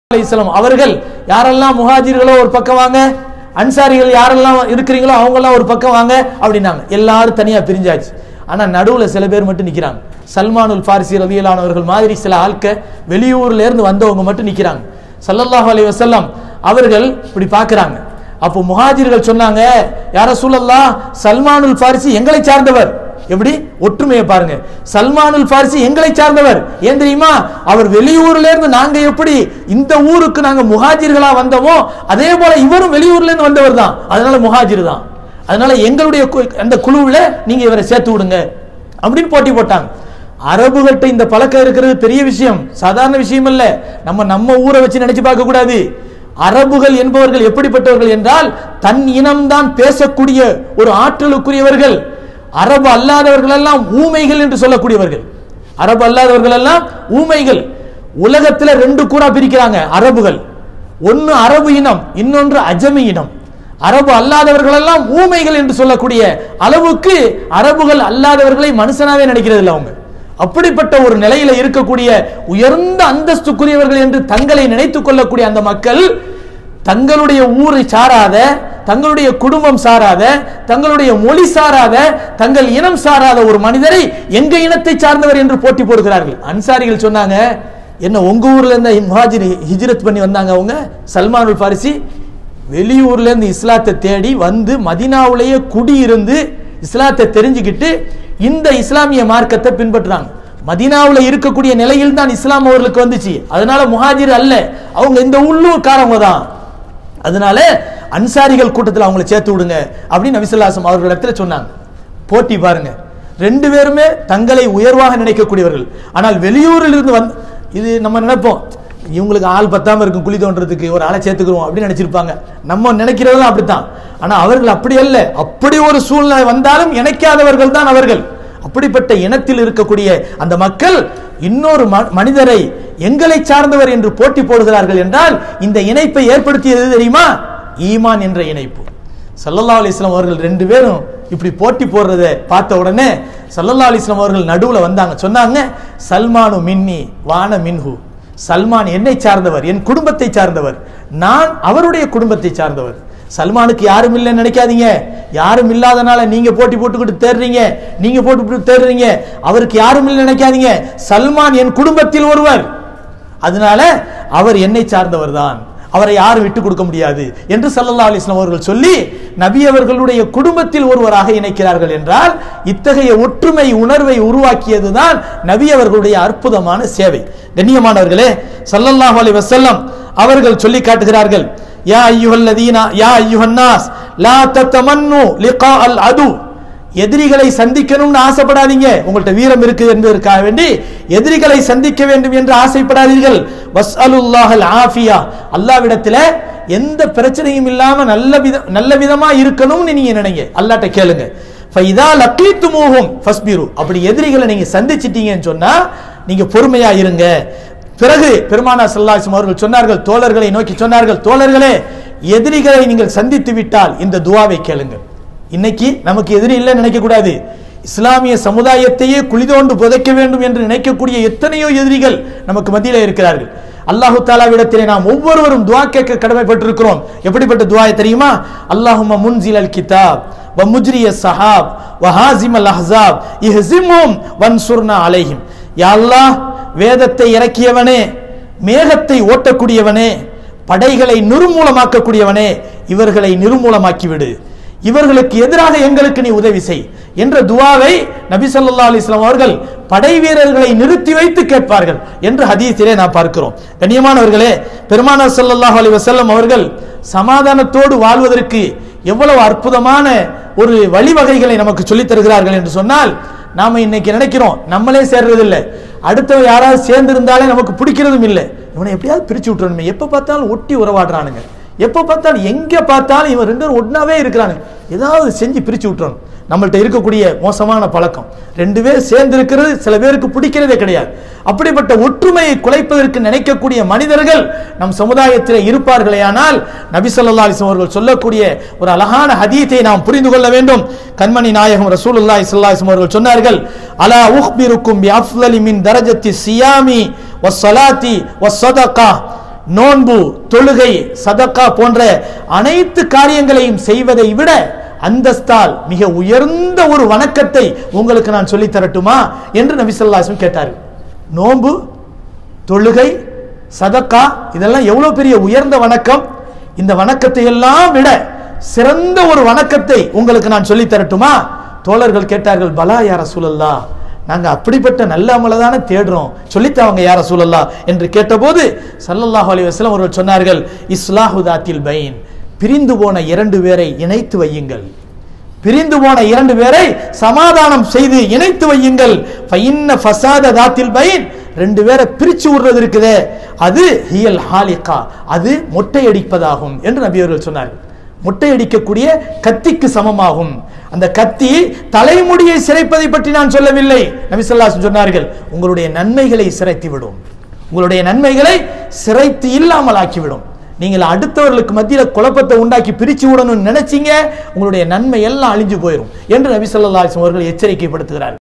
அலைஹிஸ்ஸலாம் அவர்கள் யாரெல்லாம் முஹாஜிர்களோ ஒரு பக்கம் வாங்க அன்சாரிகள் யாரெல்லாம் இருக்கிறீங்களோ அவங்க எல்லாம் ஒரு பக்கம் வாங்க அப்படின்னாங்க எல்லாரும் தனியா பிரிஞ்சாச்சு ஆனா நடுவுல சில பேர் மட்டும் நிக்கிறாங்க சல்மானுல் ஃபாரிசி ரலியலானவர்கள் மாதிரி சில ஆட்க வெளியூர்ல இருந்து வந்தவங்க மட்டும் நிக்கிறாங்க ஸல்லல்லாஹு அலைஹி வஸல்லம் அவர்கள் இப்படி பார்க்கறாங்க அப்போ முஹாஜிர்கள் சொன்னாங்க யார சூழல்லா சல்மானுல் ஃபாரிசி எங்களை சார்ந்தவர் எப்படி ஒற்றுமையை பாருங்க சல்மானுல் ஃபாரிசி எங்களை சார்ந்தவர் ஏன் தெரியுமா அவர் வெளியூர்ல இருந்து நாங்க எப்படி இந்த ஊருக்கு நாங்க முஹாஜிர்களா வந்தோமோ அதே போல இவரும் வெளியூர்ல இருந்து வந்தவர் தான் அதனால முஹாஜிர் தான் அதனால எங்களுடைய கு- அந்த குழுவுல நீங்க இவரை சேர்த்து விடுங்க அப்படின்னு போட்டி போட்டாங்க அரபுகள்கிட்ட இந்த பழக்கம் இருக்கிறது பெரிய விஷயம் சாதாரண விஷயம் இல்ல நம்ம நம்ம ஊரை வச்சு நினைச்சு பார்க்க கூடாது அரபுகள் என்பவர்கள் எப்படிப்பட்டவர்கள் என்றால் தன் இனம்தான் பேசக்கூடிய ஒரு ஆற்றலுக்குரியவர்கள் அரபு அல்லாதவர்கள் எல்லாம் ஊமைகள் என்று சொல்லக்கூடியவர்கள் அரபு அல்லாதவர்கள் எல்லாம் ஊமைகள் உலகத்துல ரெண்டு கூறா பிரிக்கிறாங்க அரபுகள் ஒன்னு அரபு இனம் இன்னொன்று அஜமி இனம் அரபு அல்லாதவர்கள் எல்லாம் ஊமைகள் என்று சொல்லக்கூடிய அளவுக்கு அரபுகள் அல்லாதவர்களை மனுஷனாவே நினைக்கிறது இல்லை அவங்க அப்படிப்பட்ட ஒரு நிலையில இருக்கக்கூடிய உயர்ந்த அந்தஸ்துக்குரியவர்கள் என்று தங்களை நினைத்துக் கொள்ளக்கூடிய அந்த மக்கள் தங்களுடைய ஊரை சாராத தங்களுடைய குடும்பம் சாராத தங்களுடைய மொழி சாராத தங்கள் இனம் சாராத ஒரு மனிதரை எங்க இனத்தை சார்ந்தவர் என்று போட்டி போடுகிறார்கள் அன்சாரிகள் சொன்னாங்க என்ன உங்க ஊர்ல இருந்த முஹாஜிர் ஹிஜ்ரத் பண்ணி வந்தாங்க அவங்க சல்மானுல் ஃபாரிசி வெளியூர்ல இருந்து இஸ்லாத்தை தேடி வந்து மதினாவுலேயே குடியிருந்து இஸ்லாத்தை தெரிஞ்சுக்கிட்டு இந்த இஸ்லாமிய மார்க்கத்தை பின்பற்றுறாங்க மதீனாவுல இருக்கக்கூடிய நிலையில் தான் இஸ்லாம் அவர்களுக்கு வந்துச்சு அதனால முஹாஜிர் அல்ல அவங்க இந்த உள்ளூர்காரவங்க தான் அதனால அன்சாரிகள் கூட்டத்தில் அவங்கள சேர்த்து விடுங்க அப்படின்னு நபிசுல்லாசம் அவர்களிடத்துல சொன்னாங்க போட்டி பாருங்க ரெண்டு பேருமே தங்களை உயர்வாக நினைக்கக்கூடியவர்கள் ஆனால் வெளியூரில் இருந்து வந்து இது நம்ம நினைப்போம் இவங்களுக்கு ஆள் பத்தாம இருக்கும் குழி தோன்றதுக்கு ஒரு ஆளை சேர்த்துக்கிறோம் அப்படின்னு நினைச்சிருப்பாங்க நம்ம நினைக்கிறதெல்லாம் அப்படித்தான் ஆனா அவர்கள் அப்படி அல்ல அப்படி ஒரு சூழ்நிலை வந்தாலும் இணைக்காதவர்கள் தான் அவர்கள் அப்படிப்பட்ட இனத்தில் இருக்கக்கூடிய அந்த மக்கள் இன்னொரு ம- மனிதரை எங்களை சார்ந்தவர் என்று போட்டி போடுகிறார்கள் என்றால் இந்த இணைப்பை ஏற்படுத்தியது எது தெரியுமா ஈமான் என்ற இணைப்பு சல்லல்லா அலிஸ்லாம் அவர்கள் ரெண்டு பேரும் இப்படி போட்டி போடுறத பார்த்த உடனே சல்லல்லா அலிஸ்லாம் அவர்கள் நடுவுல வந்தாங்க சொன்னாங்க சல்மானு மின்னி வான மின்ஹு சல்மான் என்னை சார்ந்தவர் என் குடும்பத்தை சார்ந்தவர் நான் அவருடைய குடும்பத்தை சார்ந்தவர் சல்மானுக்கு யாரும் இல்லைன்னு நினைக்காதீங்க யாரும் இல்லாதனால நீங்க போட்டி போட்டுக்கிட்டு தேடுறீங்க நீங்க போட்டு போட்டு தேடுறீங்க அவருக்கு யாரும் இல்லை நினைக்காதீங்க சல்மான் என் குடும்பத்தில் ஒருவர் அதனால அவர் என்னை சார்ந்தவர் தான் அவரை யாரும் விட்டு கொடுக்க முடியாது என்று சல்லல்லா அலிஸ்லாம் அவர்கள் சொல்லி நபி அவர்களுடைய குடும்பத்தில் ஒருவராக இணைக்கிறார்கள் என்றால் இத்தகைய ஒற்றுமை உணர்வை உருவாக்கியதுதான் நபி அவர்களுடைய அற்புதமான சேவை கண்ணியமானவர்களே சல்லல்லாஹு அலைஹி வஸல்லம் அவர்கள் சொல்லி காட்டுகிறார்கள் யா ஐயுஹல்லதீனா யா ஐயுஹன்னாஸ் லா தத்தமன்னு லிகா அல் அது எதிரிகளை சந்திக்கணும்னு ஆசைப்படாதீங்க உங்கள்ட்ட வீரம் இருக்கு என்பதற்காக வேண்டி எதிரிகளை சந்திக்க வேண்டும் என்று ஆசைப்படாதீர்கள் வஸ்அலுல்லாஹல் ஆஃபியா அல்லாவிடத்துல எந்த பிரச்சனையும் இல்லாம நல்ல வித நல்ல விதமா இருக்கணும்னு நீங்க நினைங்க அல்லாட்ட கேளுங்க ஃபைதா லக்கீத்துமூஹும் ஃபஸ்பிரு அப்படி எதிரிகளை நீங்க சந்திச்சிட்டீங்கன்னு சொன்னா நீங்க பொறுமையா இருங்க பிறகு பெருமானா சல்லாஹம் அவர்கள் சொன்னார்கள் தோழர்களை நோக்கி சொன்னார்கள் தோழர்களே எதிரிகளை நீங்கள் சந்தித்து விட்டால் இந்த துவாவை கேளுங்கள் இன்னைக்கு நமக்கு எதிரி இல்லை நினைக்க கூடாது இஸ்லாமிய சமுதாயத்தையே குளிதோண்டு புதைக்க வேண்டும் என்று நினைக்கக்கூடிய எத்தனையோ எதிரிகள் நமக்கு மத்தியில இருக்கிறார்கள் அல்லாஹு தாலாவிடத்திலே நாம் ஒவ்வொருவரும் துவா கேட்க கடமைப்பட்டிருக்கிறோம் எப்படிப்பட்ட துவாயை தெரியுமா அல்லாஹும்ம முன்சில் அல் கிதாப் வ முஜ்ரிய சஹாப் வ ஹாசிம் அல் அஹ்ஸாப் இஹ்ஸிம்ஹும் வன்சுர்னா அலைஹிம் யா அல்லாஹ் வேதத்தை இறக்கியவனே மேகத்தை ஓட்டக்கூடியவனே படைகளை நிர்மூலமாக்கக்கூடியவனே இவர்களை நிர்மூலமாக்கி விடு இவர்களுக்கு எதிராக எங்களுக்கு நீ உதவி செய் என்ற துவாவை நபி ஸல்லல்லாஹு அலைஹி வஸல்லம் அவர்கள் படை வீரர்களை நிறுத்தி வைத்து கேட்பார்கள் என்று ஹதீஸிலே நாம் பார்க்கிறோம் கண்ணியமானவர்களே பெருமானார் ஸல்லல்லாஹு அலைஹி வஸல்லம் அவர்கள் சமாதானத்தோடு வாழ்வதற்கு எவ்வளவு அற்புதமான ஒரு வழிவகைகளை நமக்கு சொல்லித் தருகிறார்கள் என்று சொன்னால் நாம இன்னைக்கு நினைக்கிறோம் நம்மளே சேர்றது இல்லை அடுத்தவன் யாராவது சேர்ந்து இருந்தாலே நமக்கு பிடிக்கிறதும் இல்லை இவனை எப்படியாவது பிரிச்சு விட்டுறணுமே எப்ப பார்த்தாலும் ஒட்டி உறவாடுறானுங்க எப்ப பார்த்தாலும் எங்க பார்த்தாலும் இவன் ரெண்டு பேரும் ஒண்ணாவே இருக்கிறானுங்க ஏதாவது செஞ்சு பிரிச்சு விட்டுறணும் நம்மள்ட்ட இருக்கக்கூடிய மோசமான பழக்கம் ரெண்டு பேர் சேர்ந்து இருக்கிறது சில பேருக்கு பிடிக்கிறதே கிடையாது அப்படிப்பட்ட ஒற்றுமையை குலைப்பதற்கு நினைக்கக்கூடிய மனிதர்கள் நம் சமுதாயத்தில் இருப்பார்களேயானால் நபி ஸல்லல்லாஹு அலைஹி வஸல்லம் அவர்கள் சொல்லக்கூடிய ஒரு அழகான ஹதீத்தை நாம் புரிந்து கொள்ள வேண்டும் கண்மணி நாயகம் ரசூலுல்லாஹி ஸல்லல்லாஹு அலைஹி வஸல்லம் அவர்கள் சொன்னார்கள் அலா உக்பிருக்கும் பி அஃலலி மின் தரஜத்தி சியாமி வஸ்ஸலாத்தி வஸ்ஸதகா நோன்பு தொழுகை சதக்கா போன்ற அனைத்து காரியங்களையும் செய்வதை விட அந்தஸ்தால் மிக உயர்ந்த ஒரு வணக்கத்தை உங்களுக்கு நான் சொல்லித் தரட்டுமா என்று நபி ஸல்லல்லாஹு அலைஹி வஸல்லம் கேட்டார்கள் நோன்பு தொழுகை சதக்கா இதெல்லாம் எவ்வளவு பெரிய உயர்ந்த வணக்கம் இந்த வணக்கத்தை எல்லாம் விட சிறந்த ஒரு வணக்கத்தை உங்களுக்கு நான் சொல்லித் தரட்டுமா தோழர்கள் கேட்டார்கள் பலா யார சூழல்லா நாங்க அப்படிப்பட்ட நல்ல அமலை தானே தேடுறோம் சொல்லித்தாங்க யார சூழல்லா என்று கேட்டபோது ஸல்லல்லாஹு அலைஹி வஸல்லம் அவர்கள் சொன்னார்கள் இஸ்லாஹு தாத்தில் பைன் பிரிந்து போன இரண்டு பேரை இணைத்து வையுங்கள் பிரிந்து போன இரண்டு பேரை சமாதானம் செய்து இணைத்து வையுங்கள் ஃபைன்ன ஃபசாத தாத்தில் பைன் ரெண்டு பேரை பிரிச்சு விடுறது இருக்குதே அது ஹியல் ஹாலிகா அது மொட்டையடிப்பதாகும் என்று நபி அவர்கள் சொன்னார்கள் மொட்டையடிக்கக்கூடிய கத்திக்கு சமமாகும் அந்த கத்தி தலைமுடியை சிரைப்பதை பற்றி நான் சொல்லவில்லை நபி ஸல்லல்லாஹு அலைஹி சொன்னார்கள் உங்களுடைய நன்மைகளை சிரைத்து விடும் உங்களுடைய நன்மைகளை சிரைத்து இல்லாமல் ஆக்கிவிடும் நீங்கள் அடுத்தவர்களுக்கு மத்தியில குழப்பத்தை உண்டாக்கி பிரிச்சு விடணும்னு நினைச்சீங்க உங்களுடைய நன்மை எல்லாம் அழிஞ்சு போயிடும் என்று நபி ஸல்லல்லாஹு அலைஹி வஸல்லம் அவர்கள் எச்சரிக்கைப்படுத்துகிறார்கள்